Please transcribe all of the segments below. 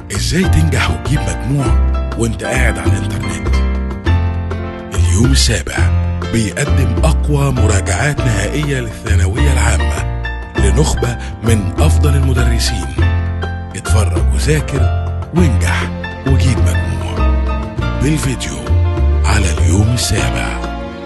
ازاي تنجح وتجيب مجموع وانت قاعد على الانترنت اليوم السابع بيقدم اقوى مراجعات نهائية للثانوية العامة لنخبة من افضل المدرسين اتفرج وذاكر وانجح وجيب مجموع بالفيديو على اليوم السابع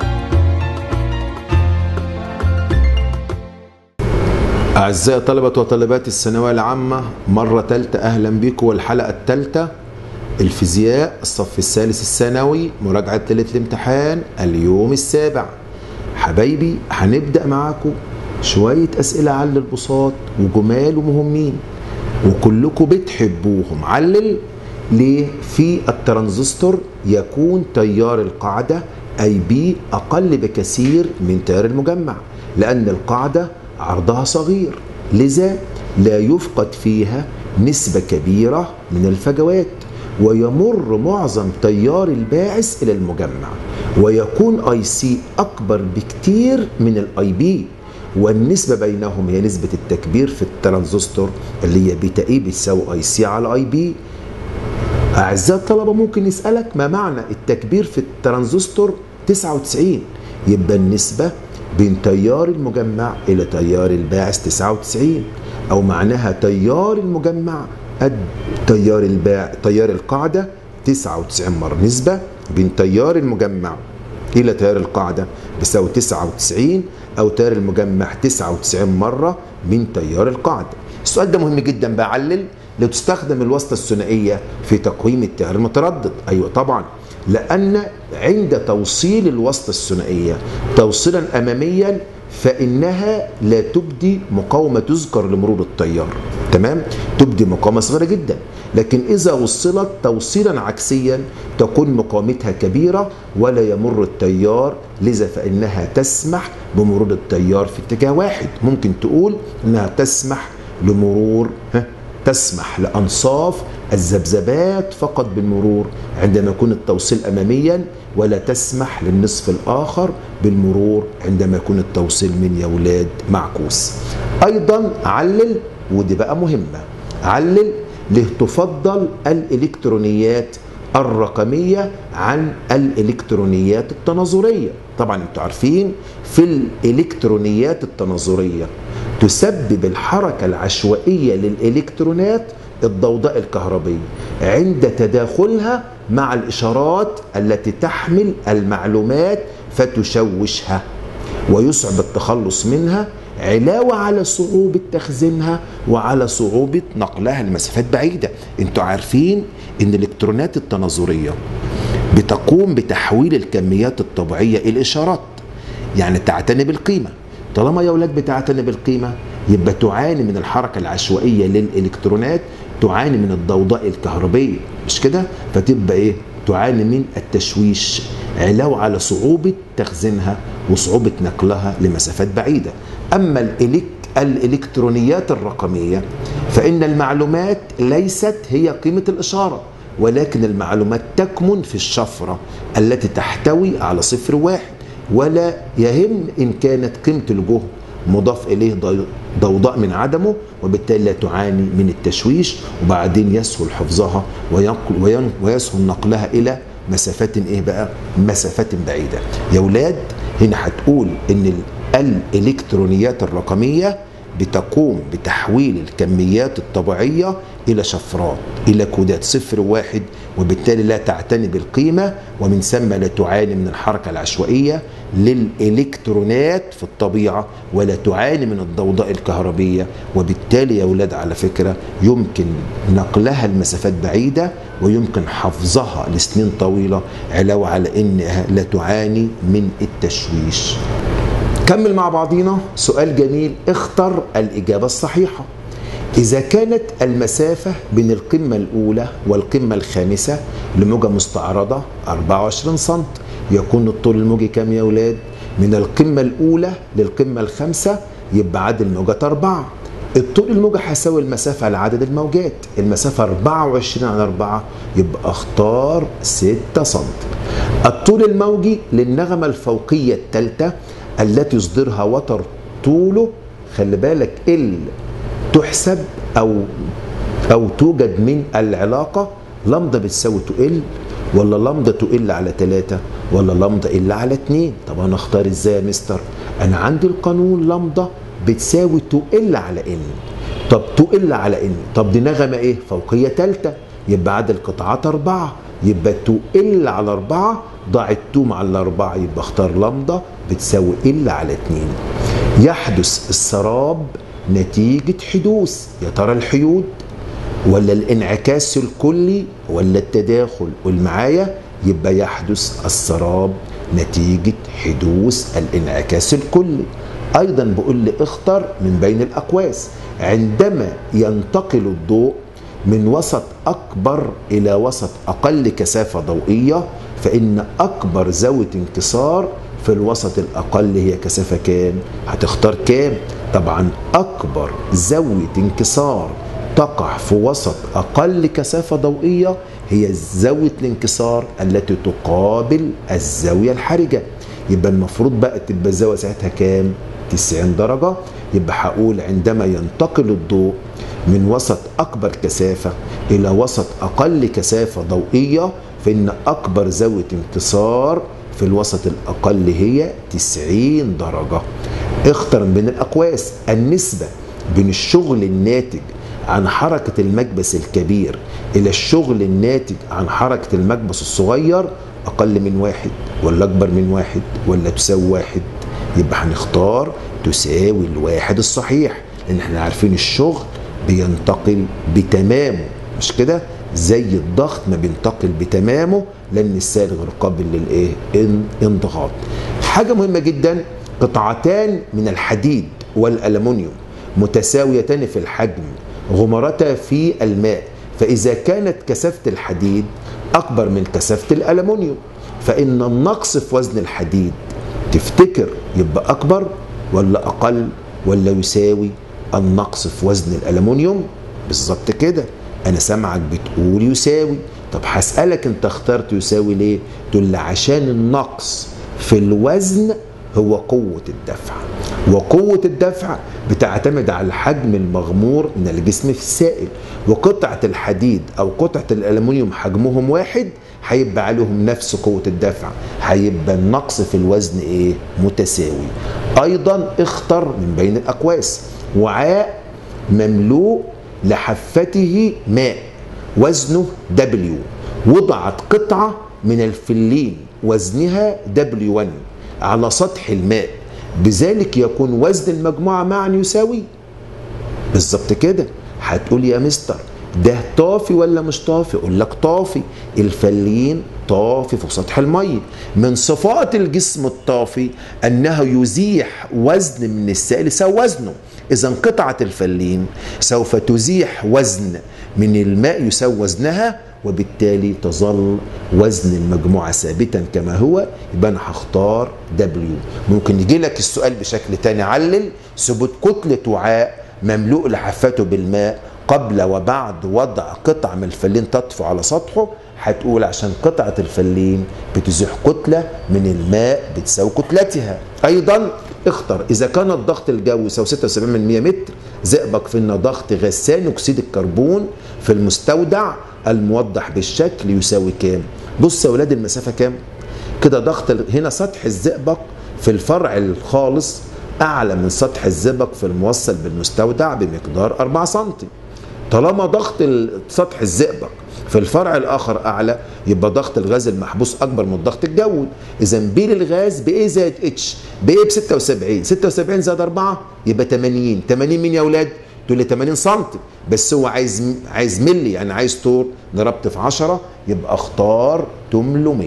أعزائي طلبة وطالبات الثانوية العامة مرة تالتة أهلا بكم والحلقة التالتة الفيزياء الصف الثالث الثانوي مراجعة ليلة الامتحان اليوم السابع حبايبي هنبدأ معاكم شوية أسئلة علل البساط وجمال ومهمين وكلكم بتحبوهم علل ليه في الترانزستور يكون تيار القاعدة أي بي أقل بكثير من تيار المجمع لأن القاعدة عرضها صغير لذا لا يفقد فيها نسبة كبيرة من الفجوات ويمر معظم تيار الباعث إلى المجمع ويكون اي سي أكبر بكتير من الاي بي والنسبة بينهم هي نسبة التكبير في الترانزستور اللي هي بيتا اي بتساوي اي سي على اي بي أعزائي الطلبة ممكن يسألك ما معنى التكبير في الترانزستور 99 يبقى النسبة بين تيار المجمع إلى تيار الباعث 99 أو معناها تيار المجمع قد تيار الباع تيار القاعدة 99 مرة نسبة بين تيار المجمع إلى تيار القاعدة بيساوي 99 أو تيار المجمع 99 مرة من تيار القاعدة السؤال ده مهم جدا بعلل لو تستخدم الواسطة الثنائية في تقويم التيار المتردد أيوة طبعا لأن عند توصيل الواسطة الثنائية توصيلا أماميا فإنها لا تبدي مقاومة تذكر لمرور التيار تمام تبدي مقاومة صغيرة جدا لكن إذا وصلت توصيلا عكسيا تكون مقاومتها كبيرة ولا يمر التيار لذا فإنها تسمح بمرور التيار في اتجاه واحد ممكن تقول إنها تسمح لمرور ها تسمح لأنصاف الذبذبات فقط بالمرور عندما يكون التوصيل أماميا ولا تسمح للنصف الآخر بالمرور عندما يكون التوصيل من يا ولاد معكوس أيضا علل ودي بقى مهمة علل له تفضل الإلكترونيات الرقمية عن الإلكترونيات التناظرية طبعا انتوا عارفين في الإلكترونيات التناظرية تسبب الحركة العشوائية للإلكترونات الضوضاء الكهربية عند تداخلها مع الإشارات التي تحمل المعلومات فتشوشها ويصعب التخلص منها علاوة على صعوبة تخزينها وعلى صعوبة نقلها لمسافات بعيدة انتوا عارفين ان الالكترونات التناظرية بتقوم بتحويل الكميات الطبيعية إلى إشارات يعني تعتني بالقيمة طالما يا ولاد بتعتني بالقيمة يبقى تعاني من الحركة العشوائية للإلكترونات تعاني من الضوضاء الكهربية مش كده فتبقى ايه تعاني من التشويش علاوة على صعوبة تخزينها وصعوبة نقلها لمسافات بعيدة أما الإلك الإلكترونيات الرقمية فإن المعلومات ليست هي قيمة الإشارة ولكن المعلومات تكمن في الشفرة التي تحتوي على صفر واحد ولا يهم إن كانت قيمة الجهد مضاف إليه ضوضاء من عدمه وبالتالي لا تعاني من التشويش وبعدين يسهل حفظها وينقل ويسهل نقلها إلى مسافات إيه بقى؟ مسافات بعيدة يا ولاد هنا هتقول إن الإلكترونيات الرقمية بتقوم بتحويل الكميات الطبيعية إلى شفرات إلى كودات صفر واحد وبالتالي لا تعتني بالقيمة ومن ثم لا تعاني من الحركة العشوائية للإلكترونات في الطبيعة ولا تعاني من الضوضاء الكهربية وبالتالي يا أولاد على فكرة يمكن نقلها لمسافات بعيدة ويمكن حفظها لسنين طويلة علاوة على أنها لا تعاني من التشويش كمل مع بعضينا سؤال جميل اختر الإجابة الصحيحة إذا كانت المسافة بين القمة الأولى والقمة الخامسة لموجة مستعرضة 24 سم يكون الطول الموجي كام يا أولاد؟ من القمة الأولى للقمة الخامسة يبقى عدد الموجات أربعة الطول الموجي هيساوي المسافة على عدد الموجات المسافة 24 على 4 يبقى اختار 6 سم الطول الموجي للنغمة الفوقية الثالثة التي يصدرها وتر طوله خلي بالك ال تحسب او او توجد من العلاقه لمضه بتساوي تقل ولا لمضه تقل على 3 ولا لمضه الا على 2 طب انا اختار ازاي يا مستر انا عندي القانون لمضه بتساوي تقل على ان طب تقل على ان طب دي نغمه ايه فوقيه ثالثه يبقى عدد القطعات أربعة يبقى تقل على أربعة ضاعت تو مع الأربعة يبقى اختار لمضة بتساوي إلا على اتنين يحدث السراب نتيجة حدوث يا ترى الحيود ولا الانعكاس الكلي ولا التداخل والمعايا يبقى يحدث السراب نتيجة حدوث الانعكاس الكلي أيضا بقول لي اختر من بين الأقواس عندما ينتقل الضوء من وسط أكبر إلى وسط أقل كثافة ضوئية فإن أكبر زاوية انكسار في الوسط الأقل هي كثافة كام؟ هتختار كام؟ طبعا أكبر زاوية انكسار تقع في وسط أقل كثافة ضوئية هي زاوية الانكسار التي تقابل الزاوية الحرجة يبقى المفروض بقى تبقى الزاوية ساعتها كام؟ 90 درجة يبقى هقول عندما ينتقل الضوء من وسط أكبر كثافة إلى وسط أقل كثافة ضوئية فإن أكبر زاوية انكسار في الوسط الأقل هي 90 درجة اختر من الأقواس النسبة بين الشغل الناتج عن حركة المكبس الكبير إلى الشغل الناتج عن حركة المكبس الصغير أقل من واحد ولا أكبر من واحد ولا تساوي واحد يبقى هنختار تساوي الواحد الصحيح لأن احنا عارفين الشغل بينتقل بتمامه مش كده زي الضغط ما بينتقل بتمامه لان السائل غير قابل للايه انضغاط حاجه مهمه جدا قطعتان من الحديد والالومنيوم متساويتان في الحجم غمرتا في الماء فاذا كانت كثافه الحديد اكبر من كثافه الالومنيوم فان النقص في وزن الحديد تفتكر يبقى اكبر ولا اقل ولا يساوي النقص في وزن الالومنيوم بالظبط كده انا سامعك بتقول يساوي طب هسالك انت اخترت يساوي ليه تقول لي عشان النقص في الوزن هو قوة الدفع وقوة الدفع بتعتمد على الحجم المغمور من الجسم في السائل وقطعة الحديد أو قطعة الألمنيوم حجمهم واحد هيبقى عليهم نفس قوة الدفع هيبقى النقص في الوزن إيه متساوي أيضا اختر من بين الأقواس وعاء مملوء لحفته ماء وزنه دبليو وضعت قطعة من الفلين وزنها دبليو 1 على سطح الماء بذلك يكون وزن المجموعة معا يساوي بالظبط كده هتقول يا مستر ده طافي ولا مش طافي اقول لك طافي الفلين طافي فوق سطح الميه من صفات الجسم الطافي انه يزيح وزن من السائل يساوي وزنه اذا قطعه الفلين سوف تزيح وزن من الماء يساوي وزنها وبالتالي تظل وزن المجموعة ثابتا كما هو يبقى أنا هختار دبليو ممكن يجي لك السؤال بشكل تاني علل ثبوت كتلة وعاء مملوء لحفته بالماء قبل وبعد وضع قطع من الفلين تطفو على سطحه هتقول عشان قطعة الفلين بتزيح كتلة من الماء بتساوي كتلتها أيضا اختر إذا كان الضغط الجوي يساوي 76 من 100 متر زئبق في أن ضغط غاز أكسيد الكربون في المستودع الموضح بالشكل يساوي كام بص يا ولاد المسافة كام كده ضغط هنا سطح الزئبق في الفرع الخالص أعلى من سطح الزئبق في الموصل بالمستودع بمقدار 4 سم طالما ضغط سطح الزئبق في الفرع الاخر اعلى يبقى ضغط الغاز المحبوس اكبر من الضغط الجوي اذا بي للغاز بايه زائد اتش بايه ب 76 76 زائد 4 يبقى 80 80 مين يا اولاد تقول لي 80 سم بس هو عايز عايز ملي يعني عايز طول ضربت في 10 يبقى اختار 800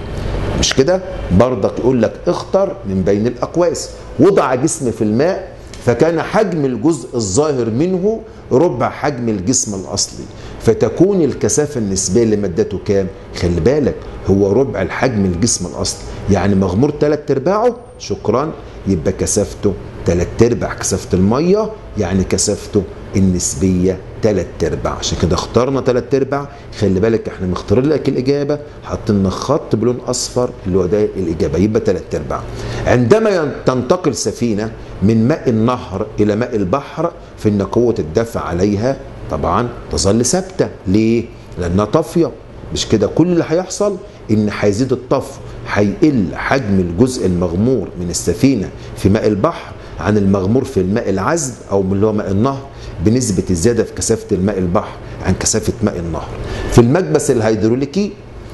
مش كده برضك يقول لك اختر من بين الاقواس وضع جسم في الماء فكان حجم الجزء الظاهر منه ربع حجم الجسم الاصلي فتكون الكثافه النسبيه لمادته كام خلي بالك هو ربع الحجم الجسم الاصلي يعني مغمور ثلاث ارباعه شكرا يبقى كثافته ثلاث ارباع كثافه الميه يعني كثافته النسبيه ثلاث ارباع عشان كده اخترنا ثلاث ارباع خلي بالك احنا مختارين لك الاجابه حاطين خط بلون اصفر اللي هو ده الاجابه يبقى ثلاث ارباع عندما تنتقل سفينه من ماء النهر الى ماء البحر فان قوه الدفع عليها طبعا تظل ثابته ليه لانها طافيه مش كده كل اللي هيحصل ان هيزيد الطفو هيقل حجم الجزء المغمور من السفينه في ماء البحر عن المغمور في الماء العذب او اللي هو ماء النهر بنسبه الزياده في كثافه الماء البحر عن كثافه ماء النهر في المكبس الهيدروليكي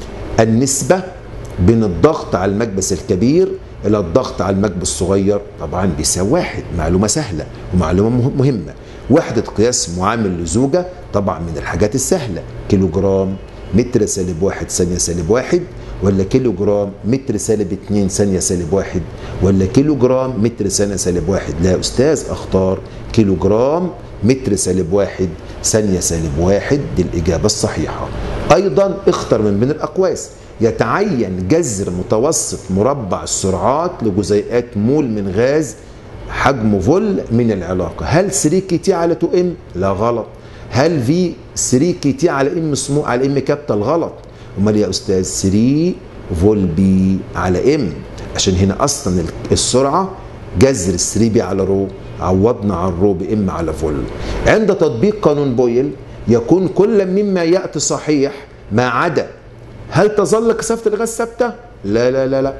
النسبه بين الضغط على المكبس الكبير الى الضغط على المكبس الصغير طبعا بيساوي واحد معلومه سهله ومعلومه مهمه وحده قياس معامل لزوجه طبعا من الحاجات السهله كيلو جرام متر سالب واحد ثانيه سالب واحد ولا كيلو جرام متر سالب 2 ثانية سالب واحد ولا كيلو جرام متر ثانية سالب واحد لا يا أستاذ أختار كيلو جرام متر سالب واحد ثانية سالب واحد دي الإجابة الصحيحة أيضا اختر من بين الأقواس يتعين جذر متوسط مربع السرعات لجزيئات مول من غاز حجمه فول من العلاقة هل 3 كي تي على 2 ام لا غلط هل في 3 كي تي على ام سمو على ام كابيتال غلط امال يا استاذ 3 فول بي على ام عشان هنا اصلا السرعه جذر 3 بي على رو عوضنا عن رو بام على فول عند تطبيق قانون بويل يكون كل مما ياتي صحيح ما عدا هل تظل كثافه الغاز ثابته لا لا لا لا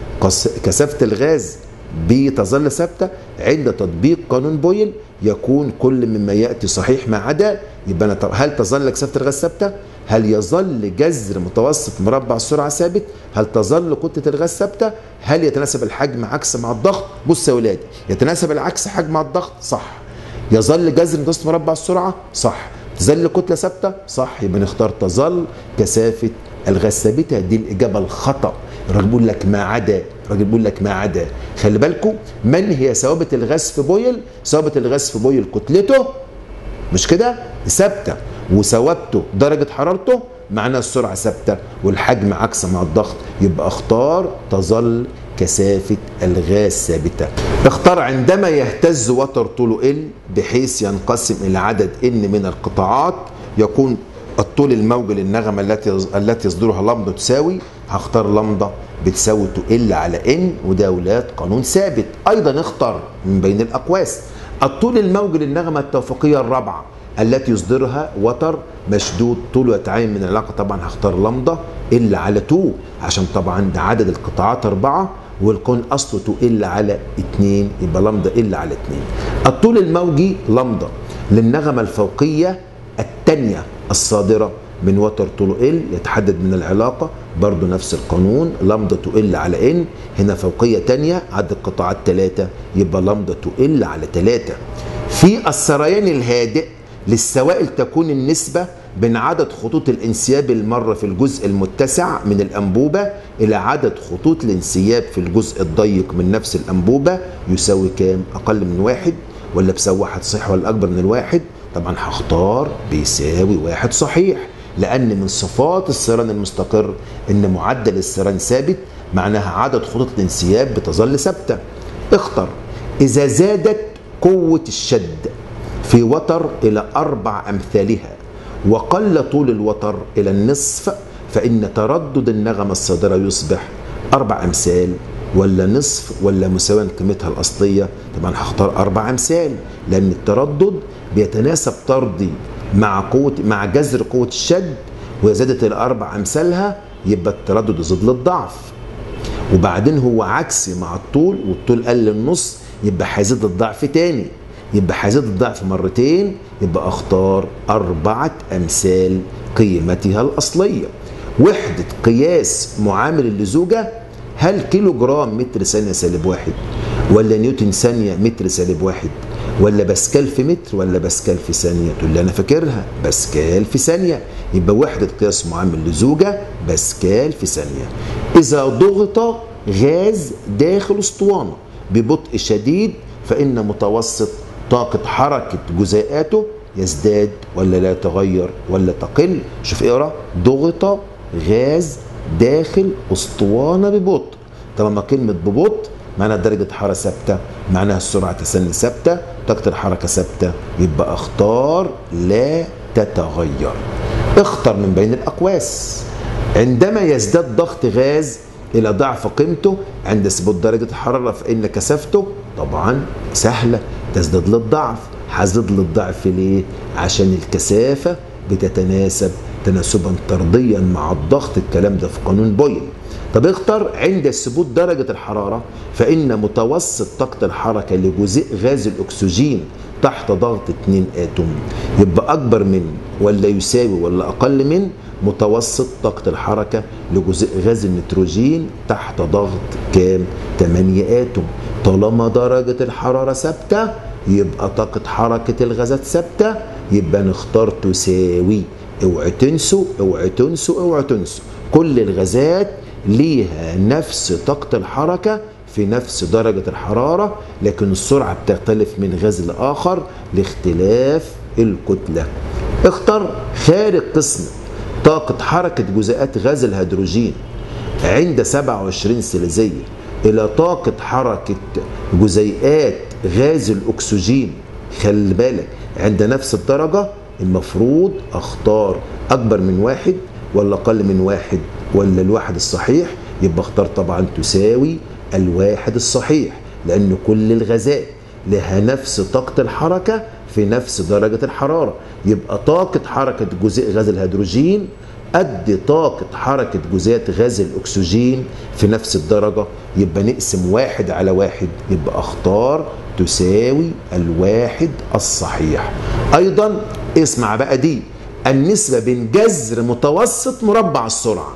كثافه الغاز بتظل ثابته عند تطبيق قانون بويل يكون كل مما ياتي صحيح ما عدا يبقى أنا هل تظل كثافه الغاز ثابته؟ هل يظل جذر متوسط مربع السرعه ثابت؟ هل تظل كتله الغاز ثابته؟ هل يتناسب الحجم عكس مع الضغط؟ بص يا ولادي يتناسب العكس حجم مع الضغط؟ صح. يظل جذر متوسط مربع السرعه؟ صح. تظل كتله ثابته؟ صح يبقى نختار تظل كثافه الغاز ثابته دي الاجابه الخطا. الراجل بيقول لك ما عدا الراجل بيقول لك ما عدا خلي بالكم من هي ثوابت الغاز في بويل؟ ثوابت الغاز في بويل كتلته مش كده؟ ثابته وثوابته درجه حرارته معناها السرعه ثابته والحجم عكس مع الضغط يبقى اختار تظل كثافه الغاز ثابته. اختار عندما يهتز وتر طوله ال بحيث ينقسم الى عدد ان من القطاعات يكون الطول الموجي للنغمه التي التي يصدرها لمبه تساوي هختار لمبه بتساوي تقل على ان وده ولاد قانون ثابت ايضا اختار من بين الاقواس الطول الموجي للنغمه التوافقيه الرابعه التي يصدرها وتر مشدود طوله يتعين من العلاقه طبعا هختار لمبه ال على 2 عشان طبعا ده عدد القطاعات اربعه والكون اصله تقل على 2 يبقى لمبه ال على 2 الطول الموجي لمبه للنغمه الفوقيه الثانيه الصادره من وتر طوله ال يتحدد من العلاقة برضو نفس القانون لمدة تقل على ان هنا فوقية تانية عدد القطاعات ثلاثة يبقى لمدة تقل على ثلاثة في السريان الهادئ للسوائل تكون النسبة بين عدد خطوط الانسياب المرة في الجزء المتسع من الأنبوبة إلى عدد خطوط الانسياب في الجزء الضيق من نفس الأنبوبة يساوي كام؟ أقل من واحد ولا بيساوي واحد صحيح ولا أكبر من الواحد؟ طبعا هختار بيساوي واحد صحيح لأن من صفات السيران المستقر إن معدل السيران ثابت معناها عدد خطوط الانسياب بتظل ثابتة اختر إذا زادت قوة الشد في وتر إلى أربع أمثالها وقل طول الوتر إلى النصف فإن تردد النغمة الصادرة يصبح أربع أمثال ولا نصف ولا مساواة قيمتها الأصلية طبعا هختار أربع أمثال لأن التردد بيتناسب طردي مع قوة مع جذر قوة الشد وزادت إلى أربع أمثالها يبقى التردد يزيد للضعف وبعدين هو عكسي مع الطول والطول قل النص يبقى هيزيد الضعف تاني يبقى هيزيد الضعف مرتين يبقى اختار أربعة أمثال قيمتها الأصلية وحدة قياس معامل اللزوجة هل كيلو جرام متر ثانية سالب واحد ولا نيوتن ثانية متر سالب واحد ولا باسكال في متر ولا باسكال في ثانية تقول لي أنا فاكرها باسكال في ثانية يبقى وحدة قياس معامل لزوجة باسكال في ثانية إذا ضغط غاز داخل اسطوانة ببطء شديد فإن متوسط طاقة حركة جزيئاته يزداد ولا لا يتغير ولا تقل شوف اقرا ضغط غاز داخل اسطوانة ببطء طالما كلمة ببطء معناها درجة حرارة ثابتة معناها السرعة تسني ثابتة طاقة الحركة ثابتة يبقى اختار لا تتغير اختر من بين الأقواس عندما يزداد ضغط غاز إلى ضعف قيمته عند ثبوت درجة الحرارة فإن كثافته طبعا سهلة تزداد للضعف هزيد للضعف ليه عشان الكثافه بتتناسب تناسبا طرديا مع الضغط الكلام ده في قانون بويل طب اختر عند ثبوت درجة الحرارة فإن متوسط طاقة الحركة لجزيء غاز الأكسجين تحت ضغط 2 آتوم يبقى أكبر من ولا يساوي ولا أقل من متوسط طاقة الحركة لجزيء غاز النيتروجين تحت ضغط كام 8 آتوم طالما درجة الحرارة ثابتة يبقى طاقة حركة الغازات ثابتة يبقى نختار تساوي اوعوا تنسوا اوعوا تنسوا اوعوا تنسوا كل الغازات ليها نفس طاقة الحركة في نفس درجة الحرارة لكن السرعة بتختلف من غاز لآخر لاختلاف الكتلة اختر خارج قسم طاقة حركة جزيئات غاز الهيدروجين عند 27 سيليزية إلى طاقة حركة جزيئات غاز الأكسجين خلي بالك عند نفس الدرجة المفروض أختار أكبر من واحد ولا أقل من واحد ولا الواحد الصحيح يبقى اختار طبعا تساوي الواحد الصحيح لأن كل الغازات لها نفس طاقة الحركة في نفس درجة الحرارة يبقى طاقة حركة جزيء غاز الهيدروجين قد طاقة حركة جزيئات غاز الأكسجين في نفس الدرجة يبقى نقسم واحد على واحد يبقى أختار تساوي الواحد الصحيح أيضا اسمع بقى دي النسبة بين جذر متوسط مربع السرعة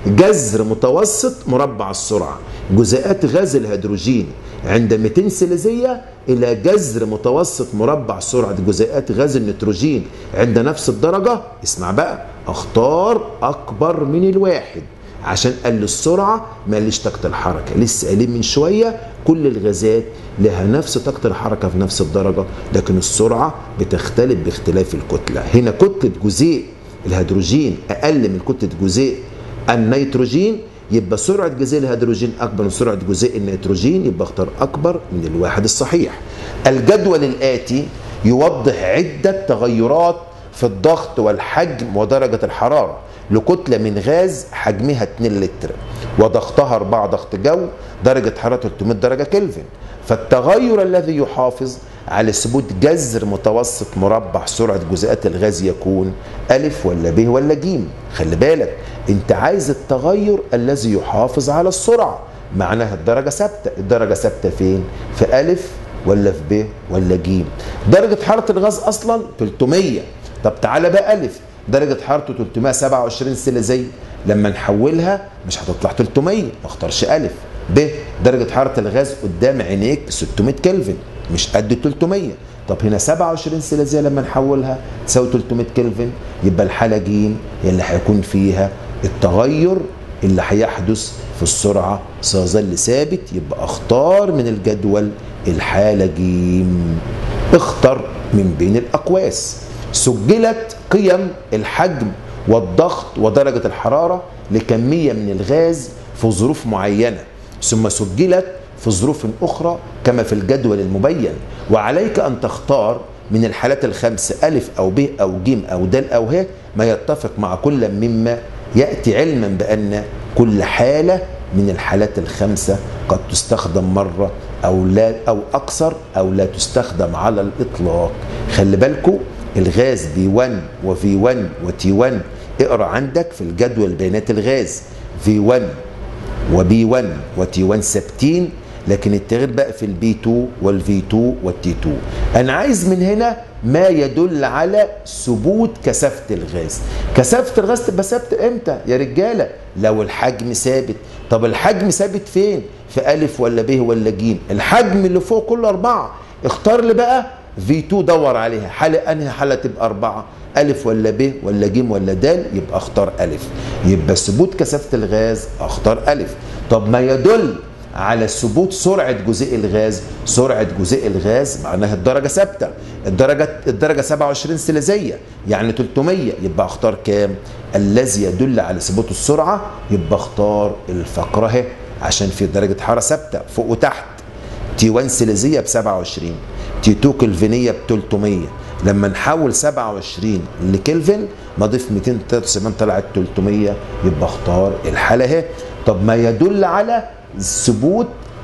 جذر متوسط مربع السرعة جزيئات غاز الهيدروجين عند 200 سيليزية إلى جذر متوسط مربع سرعة جزيئات غاز النيتروجين عند نفس الدرجة اسمع بقى اختار أكبر من الواحد عشان قال السرعة ماليش طاقة الحركة لسه قايلين من شوية كل الغازات لها نفس طاقة الحركة في نفس الدرجة لكن السرعة بتختلف باختلاف الكتلة هنا كتلة جزيء الهيدروجين أقل من كتلة جزيء النيتروجين يبقى سرعة جزيء الهيدروجين أكبر من سرعة جزيء النيتروجين يبقى اختار أكبر من الواحد الصحيح الجدول الآتي يوضح عدة تغيرات في الضغط والحجم ودرجة الحرارة لكتلة من غاز حجمها 2 لتر وضغطها 4 ضغط جو درجة حرارة 300 درجة كلفن فالتغير الذي يحافظ على ثبوت جذر متوسط مربع سرعة جزيئات الغاز يكون ألف ولا ب ولا ج خلي بالك انت عايز التغير الذي يحافظ على السرعة معناها الدرجة ثابتة الدرجة ثابتة فين في ألف ولا في ب ولا ج درجة حرارة الغاز أصلا 300 طب تعالى بقى ألف درجة حرارته 327 سيليزية لما نحولها مش هتطلع 300 ما اختارش ألف ب درجة حرارة الغاز قدام عينيك 600 كلفن مش قد 300 طب هنا 27 سيليزية لما نحولها تساوي 300 كلفن يبقى الحالة ج هي اللي هيكون فيها التغير اللي هيحدث في السرعة سيظل ثابت يبقى اختار من الجدول الحالة ج اختر من بين الأقواس سجلت قيم الحجم والضغط ودرجة الحرارة لكمية من الغاز في ظروف معينة ثم سجلت في ظروف أخرى كما في الجدول المبين وعليك أن تختار من الحالات الخمسة ألف أو ب أو ج أو د أو ه ما يتفق مع كل مما يأتي علما بأن كل حالة من الحالات الخمسة قد تستخدم مرة أو لا أو أكثر أو لا تستخدم على الإطلاق خلي بالكم الغاز بي 1 وفي 1 وتي 1 اقرا عندك في الجدول بيانات الغاز في 1 وبي 1 وتي 1 ثابتين لكن التغيير بقى في البي 2 والفي 2 والتي 2 انا عايز من هنا ما يدل على ثبوت كثافه الغاز كثافه الغاز تبقى ثابته امتى يا رجاله لو الحجم ثابت طب الحجم ثابت فين في الف ولا ب ولا ج الحجم اللي فوق كله اربعه اختار لي بقى في 2 دور عليها حالة انهي حالة تبقى أربعة ألف ولا ب ولا ج ولا د يبقى اختار ألف يبقى ثبوت كثافة الغاز اختار ألف طب ما يدل على ثبوت سرعة جزيء الغاز سرعة جزيء الغاز معناها الدرجة ثابتة الدرجة الدرجة 27 سيليزية يعني 300 يبقى اختار كام الذي يدل على ثبوت السرعة يبقى اختار الفقرة اهي عشان في درجة حرارة ثابتة فوق وتحت تي 1 سيليزية ب 27 تي 2 كلفينية ب 300 لما نحول 27 لكلفن نضيف 273 طلعت 300 يبقى اختار الحالة اهي طب ما يدل على ثبوت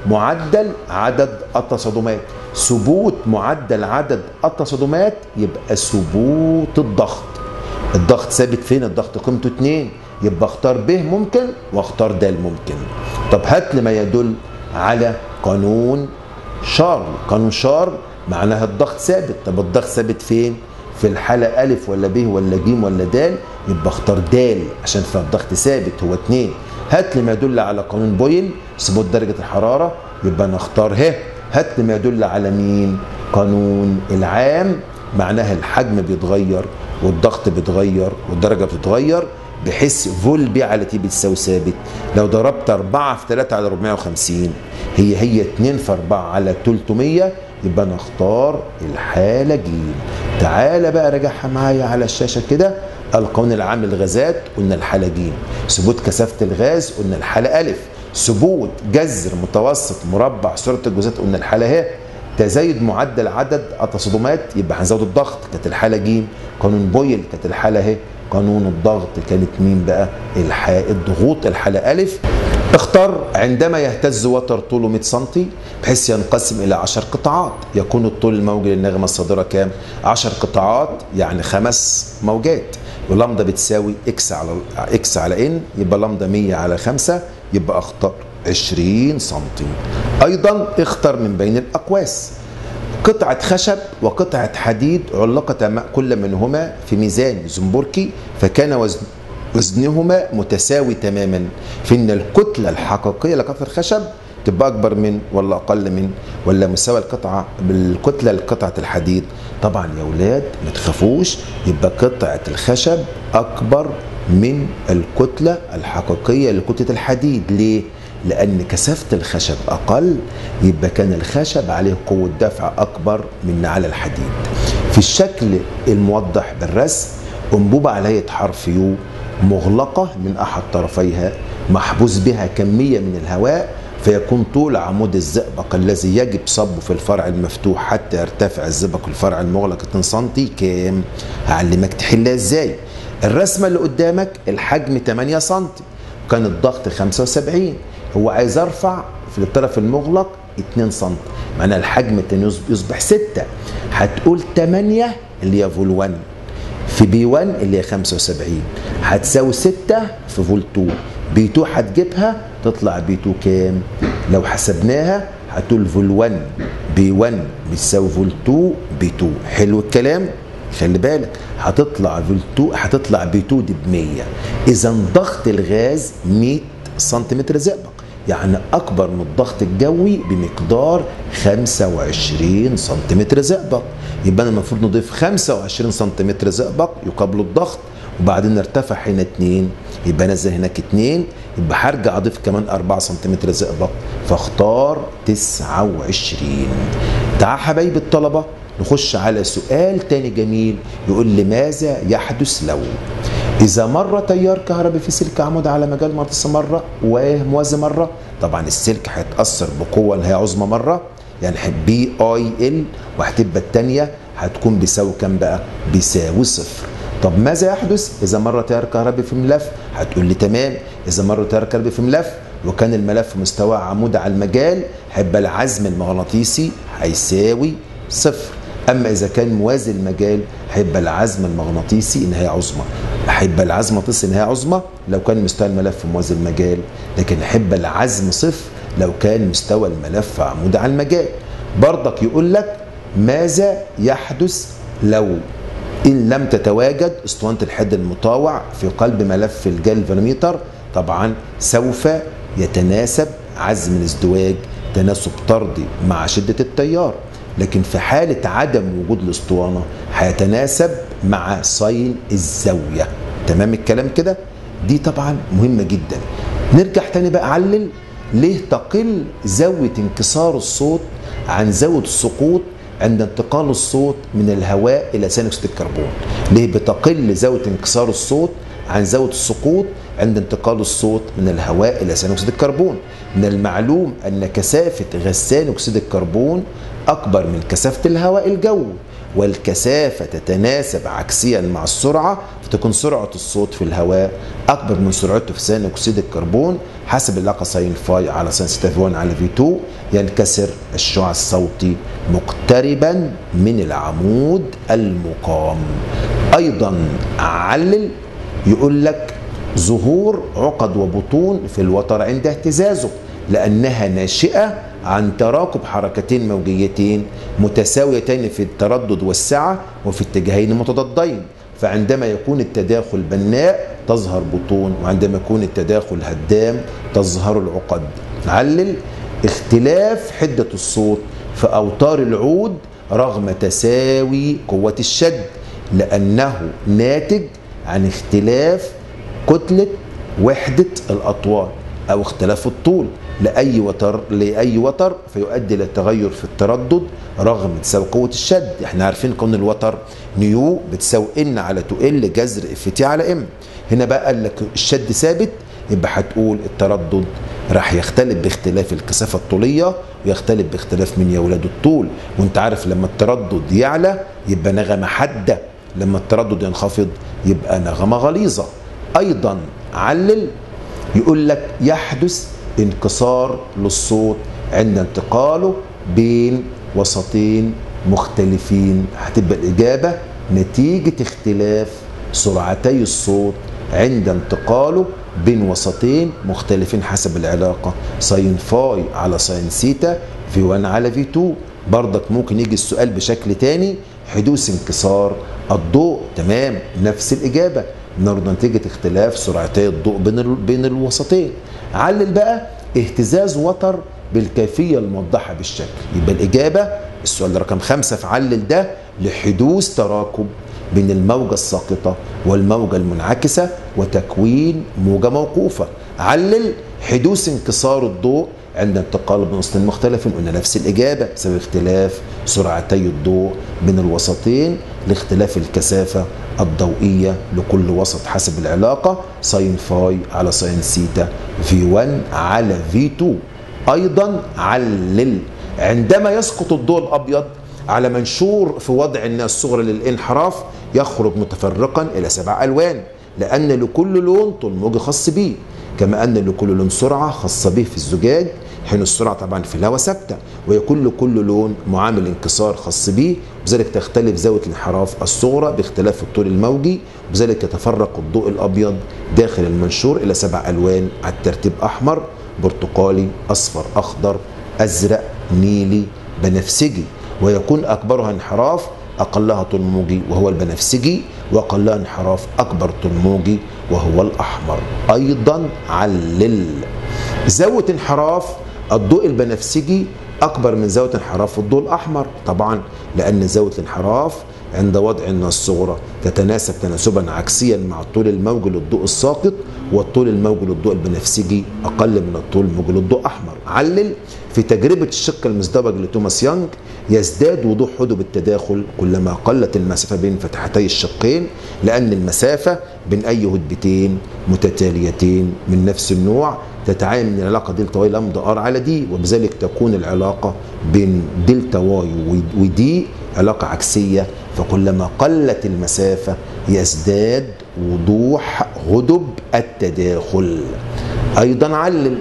معدل عدد التصادمات ثبوت معدل عدد التصادمات يبقى ثبوت الضغط الضغط ثابت فين الضغط قيمته 2 يبقى اختار ب ممكن واختار د ممكن طب هات لي ما يدل على قانون شارل قانون شارل معناها الضغط ثابت طب الضغط ثابت فين في الحالة ألف ولا ب ولا ج ولا د يبقى اختار د عشان فيها الضغط ثابت هو 2 هات لي ما يدل على قانون بويل ثبوت درجة الحرارة يبقى نختار ه هات لي ما يدل على مين قانون العام معناها الحجم بيتغير والضغط بيتغير والدرجة بتتغير بحيث فول بي على تي بتساوي ثابت لو ضربت 4 في 3 على 450 هي هي 2 في 4 على 300 يبقى نختار الحالة ج تعالى بقى راجعها معايا على الشاشة كده القانون العام للغازات قلنا الحالة ج ثبوت كثافة الغاز قلنا الحالة ألف ثبوت جذر متوسط مربع سرعة الجزيئات قلنا الحالة ه تزايد معدل عدد التصادمات يبقى هنزود الضغط كانت الحالة ج قانون بويل كانت الحالة ه قانون الضغط كانت مين بقى الحاء الضغوط الحالة ألف اختار عندما يهتز وتر طوله 100 سم بحيث ينقسم إلى 10 قطاعات يكون الطول الموجي للنغمة الصادرة كام 10 قطاعات يعني خمس موجات ولمدا بتساوي اكس على اكس على ان يبقى لمدا 100 على 5 يبقى اختار 20 سم ايضا اختر من بين الاقواس قطعة خشب وقطعة حديد علقتا كل منهما في ميزان زنبركي فكان وزن وزنهما متساوي تماما في ان الكتلة الحقيقية لقطعة الخشب تبقى اكبر من ولا اقل من ولا مساوي القطعة بالكتلة لقطعة الحديد طبعا يا اولاد ما تخافوش يبقى قطعة الخشب اكبر من الكتلة الحقيقية لكتلة الحديد ليه؟ لأن كثافة الخشب أقل يبقى كان الخشب عليه قوة دفع أكبر من على الحديد في الشكل الموضح بالرسم أنبوبة علية حرف يو مغلقة من أحد طرفيها محبوس بها كمية من الهواء فيكون طول عمود الزئبق الذي يجب صبه في الفرع المفتوح حتى يرتفع الزئبق الفرع المغلق 2 سم كام؟ هعلمك تحلها ازاي؟ الرسمة اللي قدامك الحجم 8 سم كان الضغط 75 هو عايز ارفع في الطرف المغلق 2 سم معناها الحجم التاني يصبح 6 هتقول 8 اللي هي فول 1 في بي 1 اللي هي 75 هتساوي 6 في فول 2 بي 2 هتجيبها تطلع بي 2 كام؟ لو حسبناها هتقول فول 1 بي 1 بتساوي فول 2 بي 2 حلو الكلام؟ خلي بالك هتطلع فول 2 هتطلع بي 2 دي ب 100 اذا ضغط الغاز 100 سنتيمتر زئبق يعني اكبر من الضغط الجوي بمقدار 25 سنتيمتر زئبق يبقى انا المفروض نضيف 25 سنتيمتر زئبق يقابل الضغط وبعدين نرتفع هنا 2 يبقى نزل هناك 2 يبقى هرجع اضيف كمان 4 سنتيمتر زئبق فاختار 29 تعال حبايبي الطلبه نخش على سؤال تاني جميل يقول لماذا يحدث لو إذا مر تيار كهربي في سلك عمود على مجال مغناطيسي مرة وموازي مرة طبعا السلك هيتأثر بقوة اللي هي عظمى مرة يعني بي اي ال وهتبقى الثانية هتكون بيساوي كام بقى؟ بيساوي صفر طب ماذا يحدث إذا مر تيار كهربي في ملف؟ هتقول لي تمام إذا مر تيار كهربي في ملف وكان الملف مستوى عمود على المجال هيبقى العزم المغناطيسي هيساوي صفر اما اذا كان موازي المجال هيبقى العزم المغناطيسي نهايه عظمى هيبقى العزم المغناطيسي نهايه عظمى لو كان مستوى الملف موازي المجال لكن هيبقى العزم صفر لو كان مستوى الملف عمود على المجال برضك يقول لك ماذا يحدث لو ان لم تتواجد اسطوانه الحد المطاوع في قلب ملف الجالفانوميتر طبعا سوف يتناسب عزم الازدواج تناسب طردي مع شده التيار لكن في حالة عدم وجود الاسطوانة هيتناسب مع ساين الزاوية تمام الكلام كده دي طبعا مهمة جدا نرجع تاني بقى علل ليه تقل زاوية انكسار الصوت عن زاوية السقوط عند انتقال الصوت من الهواء إلى ثاني أكسيد الكربون ليه بتقل زاوية انكسار الصوت عن زاوية السقوط عند انتقال الصوت من الهواء إلى ثاني أكسيد الكربون من المعلوم أن كثافة غاز ثاني أكسيد الكربون أكبر من كثافة الهواء الجوي والكثافة تتناسب عكسيا مع السرعة فتكون سرعة الصوت في الهواء أكبر من سرعته في ثاني أكسيد الكربون حسب العلاقة ساين فاي على ساين سيتا في 1 على في 2 ينكسر الشعاع الصوتي مقتربا من العمود المقام أيضا علل يقول لك ظهور عقد وبطون في الوتر عند اهتزازه لأنها ناشئة عن تراكب حركتين موجيتين متساويتين في التردد والسعة وفي اتجاهين متضادين فعندما يكون التداخل بناء تظهر بطون وعندما يكون التداخل هدام تظهر العقد علل اختلاف حدة الصوت في أوتار العود رغم تساوي قوة الشد لأنه ناتج عن اختلاف كتلة وحدة الأطوال أو اختلاف الطول لأي وتر لأي وتر فيؤدي إلى تغير في التردد رغم تساوي قوة الشد احنا عارفين قانون الوتر نيو بتساوي ان على 2 ال جذر اف تي على ام هنا بقى قال لك الشد ثابت يبقى هتقول التردد راح يختلف باختلاف الكثافة الطولية ويختلف باختلاف من يا ولاد الطول وانت عارف لما التردد يعلى يبقى نغمة حادة لما التردد ينخفض يبقى نغمة غليظة ايضا علل يقول لك يحدث انكسار للصوت عند انتقاله بين وسطين مختلفين هتبقى الإجابة نتيجة اختلاف سرعتي الصوت عند انتقاله بين وسطين مختلفين حسب العلاقة ساين فاي على ساين سيتا في 1 على في 2 برضك ممكن يجي السؤال بشكل تاني حدوث انكسار الضوء تمام نفس الإجابة النهارده نتيجة اختلاف سرعتي الضوء بين ال... بين الوسطين علل بقى اهتزاز وتر بالكيفية الموضحة بالشكل يبقى الإجابة السؤال رقم خمسة في علل ده لحدوث تراكب بين الموجة الساقطة والموجة المنعكسة وتكوين موجة موقوفة علل حدوث انكسار الضوء عند انتقال بين وسطين مختلف قلنا نفس الإجابة بسبب اختلاف سرعتي الضوء بين الوسطين لاختلاف الكثافة الضوئية لكل وسط حسب العلاقة ساين فاي على ساين سيتا في 1 على في 2 أيضا علل عندما يسقط الضوء الأبيض على منشور في وضع الناس الصغرى للانحراف يخرج متفرقا إلى سبع ألوان لأن لكل لون طول موجي خاص به كما أن لكل لون سرعة خاصة به في الزجاج حين السرعة طبعا في الهواء ثابتة ويكون لكل لون معامل انكسار خاص به وبذلك تختلف زاوية الانحراف الصغرى باختلاف الطول الموجي وبذلك يتفرق الضوء الأبيض داخل المنشور إلى سبع ألوان على الترتيب أحمر برتقالي أصفر أخضر أزرق نيلي بنفسجي ويكون أكبرها انحراف أقلها طول موجي وهو البنفسجي وأقلها انحراف أكبر طول موجي وهو الأحمر أيضا علل زاوية انحراف الضوء البنفسجي أكبر من زاوية انحراف الضوء الأحمر طبعا لأن زاوية الانحراف عند وضع الناس الصغرى تتناسب تناسبا عكسيا مع الطول الموجي للضوء الساقط والطول الموجي للضوء البنفسجي أقل من الطول الموجي للضوء الأحمر علل في تجربة الشق المزدوج لتوماس يانج يزداد وضوح حدب التداخل كلما قلت المسافة بين فتحتي الشقين لأن المسافة بين أي هدبتين متتاليتين من نفس النوع تتعامل من العلاقة دلتا واي لامدا ار على دي وبذلك تكون العلاقة بين دلتا واي ودي علاقة عكسية فكلما قلت المسافة يزداد وضوح هدب التداخل أيضا علل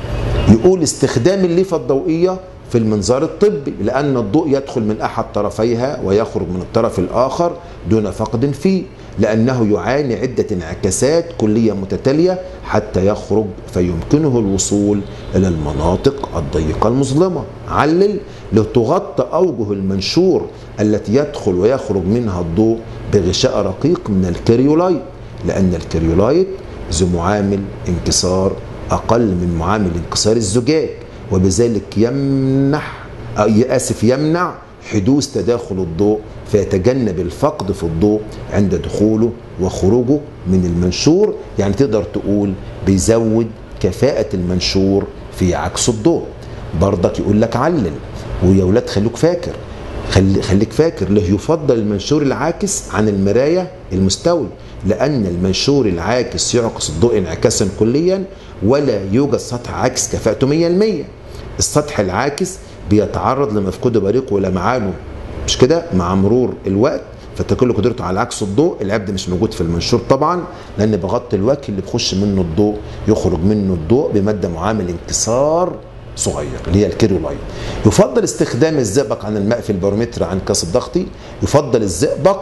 يقول استخدام الليفة الضوئية في المنظار الطبي لأن الضوء يدخل من أحد طرفيها ويخرج من الطرف الآخر دون فقد فيه لأنه يعاني عدة انعكاسات كلية متتالية حتى يخرج فيمكنه الوصول إلى المناطق الضيقة المظلمة علل لتغطى أوجه المنشور التي يدخل ويخرج منها الضوء بغشاء رقيق من الكريولايت لأن الكريولايت ذو معامل انكسار أقل من معامل انكسار الزجاج وبذلك يمنح آسف يمنع حدوث تداخل الضوء فيتجنب الفقد في الضوء عند دخوله وخروجه من المنشور يعني تقدر تقول بيزود كفاءة المنشور في عكس الضوء برضك يقول لك علل ويا ولاد خليك فاكر خلي خليك فاكر له يفضل المنشور العاكس عن المراية المستوي لأن المنشور العاكس يعكس الضوء انعكاسا كليا ولا يوجد سطح عاكس كفاءته 100% السطح العاكس بيتعرض لمفقود بريقه ولمعانه مش كده مع مرور الوقت فتكل قدرته على عكس الضوء العيب ده مش موجود في المنشور طبعا لان بغطي الوجه اللي بيخش منه الضوء يخرج منه الضوء بماده معامل انكسار صغير اللي هي الكيرولاين يفضل استخدام الزئبق عن الماء في البارومتر عن كاس الضغطي يفضل الزئبق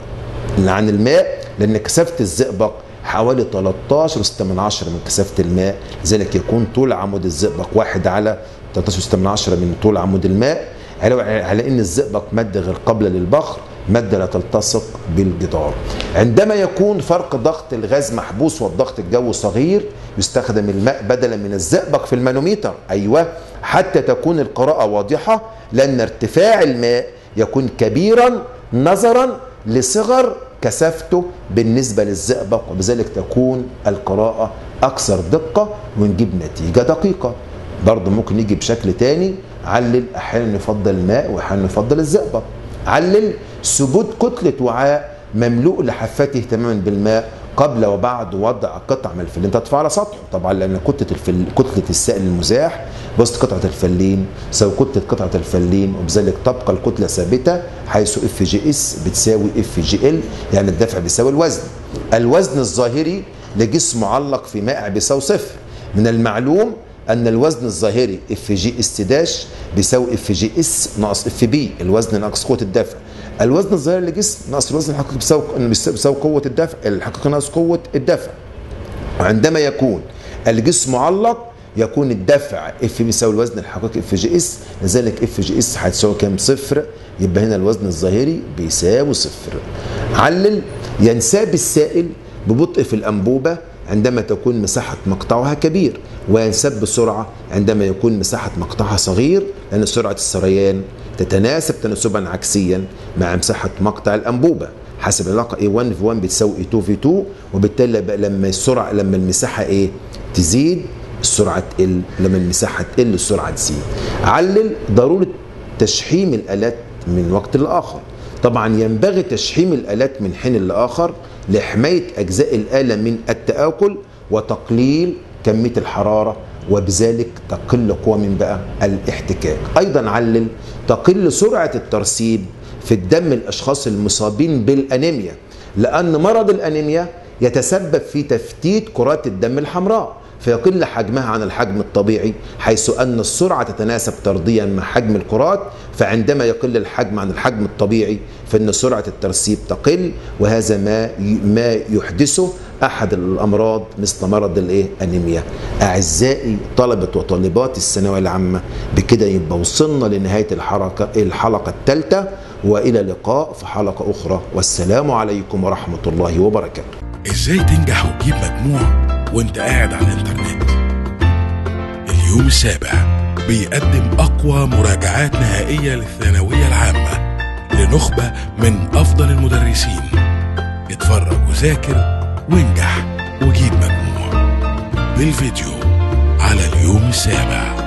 عن الماء لان كثافه الزئبق حوالي 13 6 من عشرة من كثافة الماء لذلك يكون طول عمود الزئبق واحد على 13 6 من عشرة من طول عمود الماء على ان الزئبق مادة غير قابلة للبخر مادة لا تلتصق بالجدار عندما يكون فرق ضغط الغاز محبوس والضغط الجوي صغير يستخدم الماء بدلا من الزئبق في المانوميتر أيوة حتى تكون القراءة واضحة لأن ارتفاع الماء يكون كبيرا نظرا لصغر كثافته بالنسبة للزئبق وبذلك تكون القراءة أكثر دقة ونجيب نتيجة دقيقة برضه ممكن يجي بشكل تاني علل أحيانا يفضل الماء وأحيانا يفضل الزئبق علل ثبوت كتلة وعاء مملوء لحافته تماما بالماء قبل وبعد وضع قطع من الفلين تطفى على سطحه طبعا لان كتله الفل... كتله السائل المزاح بسط قطعه الفلين تساوي كتله قطعه الفلين وبذلك تبقى الكتله ثابته حيث اف جي اس بتساوي اف جي ال يعني الدفع بيساوي الوزن الوزن الظاهري لجسم معلق في مائع بيساوي صفر من المعلوم ان الوزن الظاهري اف جي اس داش بيساوي اف جي اس ناقص اف بي الوزن ناقص قوه الدفع الوزن الظاهري للجسم ناقص الوزن الحقيقي بيساوي بيساوي قوه الدفع الحقيقي ناقص قوه الدفع وعندما يكون الجسم معلق يكون الدفع اف بيساوي الوزن الحقيقي اف جي اس لذلك اف جي اس هتساوي كام صفر يبقى هنا الوزن الظاهري بيساوي صفر علل ينساب السائل ببطء في الانبوبه عندما تكون مساحة مقطعها كبير وينسب بسرعة عندما يكون مساحة مقطعها صغير لأن سرعة السريان تتناسب تناسبا عكسيا مع مساحة مقطع الأنبوبة حسب العلاقة A1 في 1 بتساوي A2 في 2 وبالتالي لما السرعة لما المساحة ايه تزيد السرعة تقل لما المساحة تقل السرعة تزيد علل ضرورة تشحيم الآلات من وقت لآخر طبعا ينبغي تشحيم الآلات من حين لآخر لحماية أجزاء الآلة من التآكل وتقليل كمية الحرارة وبذلك تقل قوة من بقى الاحتكاك أيضا علل تقل سرعة الترسيب في الدم الأشخاص المصابين بالأنيميا لأن مرض الأنيميا يتسبب في تفتيت كرات الدم الحمراء فيقل حجمها عن الحجم الطبيعي حيث أن السرعة تتناسب طرديا مع حجم الكرات فعندما يقل الحجم عن الحجم الطبيعي فإن سرعة الترسيب تقل وهذا ما ما يحدثه أحد الأمراض مثل مرض الإيه أنيميا أعزائي طلبة وطالبات الثانوية العامة بكده يبقى وصلنا لنهاية الحلقة الحلقة الثالثة وإلى اللقاء في حلقة أخرى والسلام عليكم ورحمة الله وبركاته ازاي تنجح وتجيب مجموع وانت قاعد على الانترنت اليوم السابع بيقدم اقوى مراجعات نهائية للثانوية العامة لنخبة من افضل المدرسين اتفرج وذاكر وانجح وجيب مجموع بالفيديو على اليوم السابع